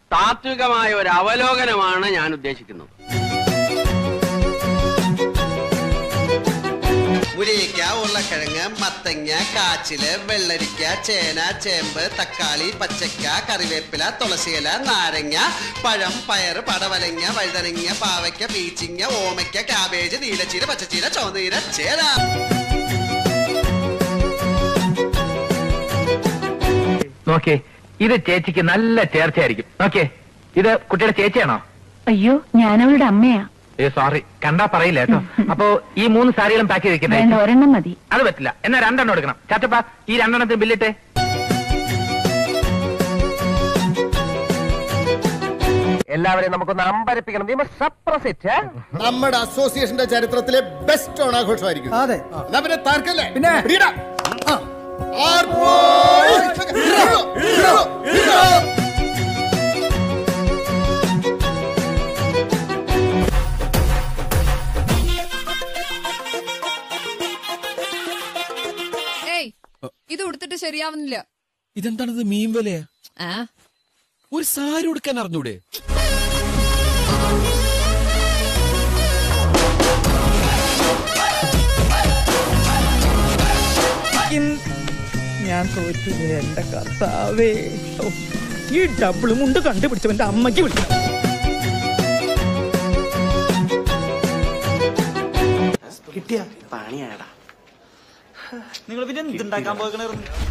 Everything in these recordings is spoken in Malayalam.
താത്വികമായ ഒരു അവലോകനമാണ് ഞാൻ ഉദ്ദേശിക്കുന്നത് മുരിങ്ങയ്ക്ക ഉരുളക്കിഴങ്ങ് മത്തങ്ങ കാച്ചില് വെള്ളരിക്ക ചേന ചേമ്പ് തക്കാളി പച്ചക്ക കറിവേപ്പില തുളസിയില നാരങ്ങ പഴം പയറ് പടവലങ്ങ വഴുതനങ്ങ പാവയ്ക്ക പീച്ചിങ്ങ ഓമയ്ക്ക കാബേജ് നീലച്ചീര പച്ചച്ചീര ചുവന്നീര ചേന നോക്കേ ഇത് ചേച്ചിക്ക് നല്ല ചേർച്ചയായിരിക്കും നോക്കേ ഇത് കുട്ടിയുടെ ചേച്ചിയാണോ അയ്യോ ഞാനവളുടെ അമ്മയാ ഏ സോറി കണ്ടാ പറയില്ല കേട്ടോ അപ്പോ ഈ മൂന്ന് സാരികളും പാക്ക് വേണ്ട ചെയ്തിരിക്കട്ടെ ഒരെണ്ണം മതി അത് പറ്റില്ല എന്നാ രണ്ടെണ്ണം എടുക്കണം ചാച്ചപ്പ ഈ രണ്ടെണ്ണത്തിന് ബില്ലിട്ടെ എല്ലാവരെയും നമുക്കൊന്ന് അമ്പരപ്പിക്കണം നമ്മുടെ അസോസിയേഷന്റെ ചരിത്രത്തിലെ ബെസ്റ്റ് ഓണാഘോഷമായിരിക്കും അതെ എന്നാ പിന്നെ തർക്കല്ലേ പിന്നെ ഏയ് ഇത് ഉടുത്തിട്ട് ശരിയാവുന്നില്ല ഇതെന്താണിത് മീൻ വിലയാ ആ ഒരു സാരി ഉടുക്കാൻ അറിഞ്ഞൂടെ ഞാൻ തോറ്റു എന്റെ കർത്താവേ ഓ, ഈ ഡബിൾ മുണ്ട് കണ്ടുപിടിച്ചവന്റെ അമ്മയ്ക്ക് വിളിക്കണം കിട്ടിയ പണിയാടാ നിങ്ങൾ പിന്നെ എന്തുണ്ടാക്കാൻ പോകണേ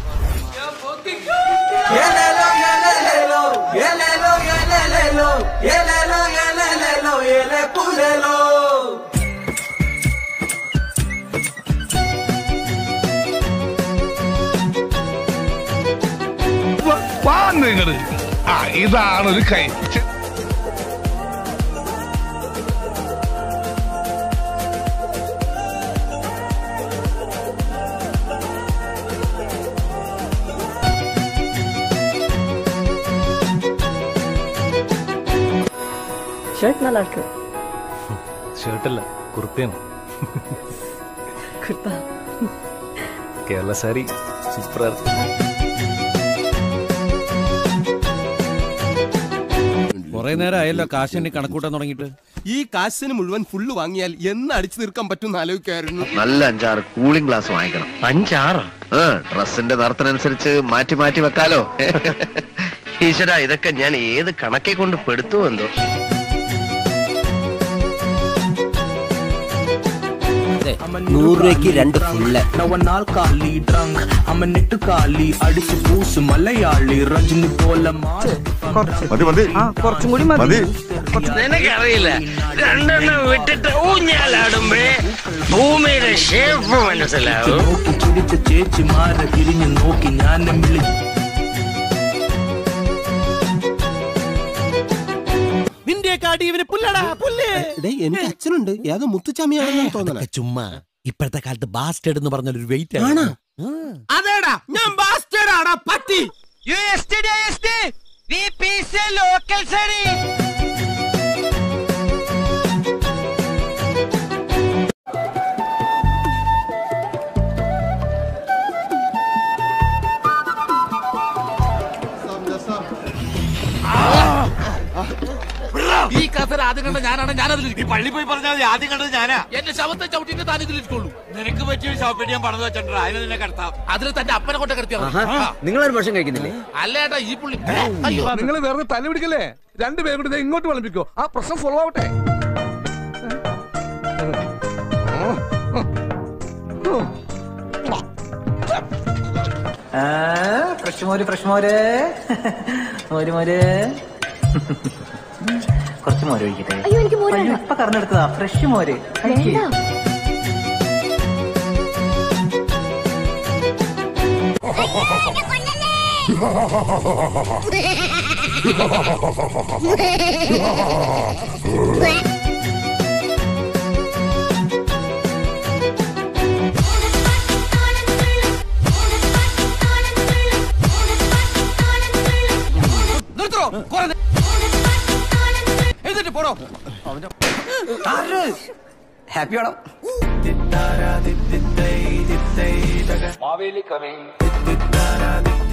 നിങ്ങള് ആ ഇതാണ് ഒരു കൈ ഛെ, ഷർട്ട് നല്ല ഇருக்கு ഷർട്ടല്ല കുർത്തയാണ് കേരള സാരി സൂപ്പർ കുറെ നേരം ആയല്ലോ കാശ് എണ്ണി കണക്കൂട്ടാൻ തുടങ്ങിയിട്ട് ഈ കാശിന് മുഴുവൻ ഫുള്ള് വാങ്ങിയാൽ എന്ന് അടിച്ചു തീർക്കാൻ പറ്റും ആലോചിക്കായിരുന്നു നല്ല അഞ്ചാറ് കൂളിംഗ് ഗ്ലാസ് വാങ്ങിക്കണം അഞ്ചാറ് ഡ്രസ്സിന്റെ നിറത്തിനനുസരിച്ച് മാറ്റി മാറ്റി വെക്കാലോ ഈശ്വര ഇതൊക്കെ ഞാൻ ഏത് കണക്കെ കൊണ്ട് പെടുത്തുവോ എന്തോ നൂറ് രൂപയ്ക്ക് രണ്ട് ഫുള്ള് നാൾ കാലി ഡ്രങ്ക് അമ്മ നെട്ട് കാലി അടിച്ച് പൂസ് മലയാളി രജനി പോലെ കുറച്ചും കൂടി മതി നിനക്കറിയില്ല രണ്ടെണ്ണം വിട്ടിട്ട് ഊഞ്ഞാലാടുമ്പേ ഭൂമിയുടെ ഷേപ്പ് മനസ്സിലാവും നോക്കി ചിരിച്ച ചേച്ചിമാരെ തിരിഞ്ഞു നോക്കി ഞാൻ വിളി നിന്റെ കാടി ഇവന് പുല്ലടാ പുല്ല് എനിക്ക് അച്ഛനുണ്ട് ഏതോ മുത്തുച്ചാമിയാണെന്ന് തോന്നണേ ചുമ്മാ ഇപ്പോഴത്തെ കാലത്ത് ബാസ്റ്റേഡ് എന്ന് പറഞ്ഞ ഒരു വെയിറ്റ് ആണോ? അതേടാ ഞാൻ ബാസ്റ്റേഡ് ആടാ പട്ടി ഈ കസര ആദ്യം കണ്ട ഞാനാണ് ഞാനതിൽ പള്ളി പോയി പറഞ്ഞാൽ ആദ്യം കണ്ടത് ഞാനാ എന്റെ ശവത്തെ ചവിട്ടിന്റെ താൻ ഇതിലിരിക്കുള്ളൂ നിനക്ക് പറ്റിയ ഒരു ശവപ്പെട്ടി ഞാൻ പണിത് വെച്ചിട്ടുണ്ട് അതിന് നിന്നെ കിടത്താം അതിൽ തന്റെ അപ്പനെ കൊണ്ട് കിടത്തിയാ നിങ്ങളൊരു ഭക്ഷണം കഴിക്കുന്നില്ലേ അല്ല ഏട്ടാ ഈ പുള്ളി അയ്യോ നിങ്ങൾ വെറുതെ തല്ലി പിടിക്കല്ലേ രണ്ടുപേരും കൂടി ദേ ഇങ്ങോട്ട് വിളമ്പിക്കോ ആ പ്രശ്നം സോൾവ് ആവട്ടെ ഫ്രഷ് മോര് ഫ്രഷ് മോര് മോര് മോര് കുറച്ച് മോര് ഒഴിക്കട്ടെ അയ്യോ എനിക്ക് മോര് അയ്യോ, ഇപ്പൊ കറന്നെടുത്തതാ ഫ്രഷ് മോര് കഴിക്ക്. വേണ്ട നിർത്തോ കുറെ എന്നിട്ട് പോടോ ഹാപ്പി ഓണം മാവേലി കമ്മിങ്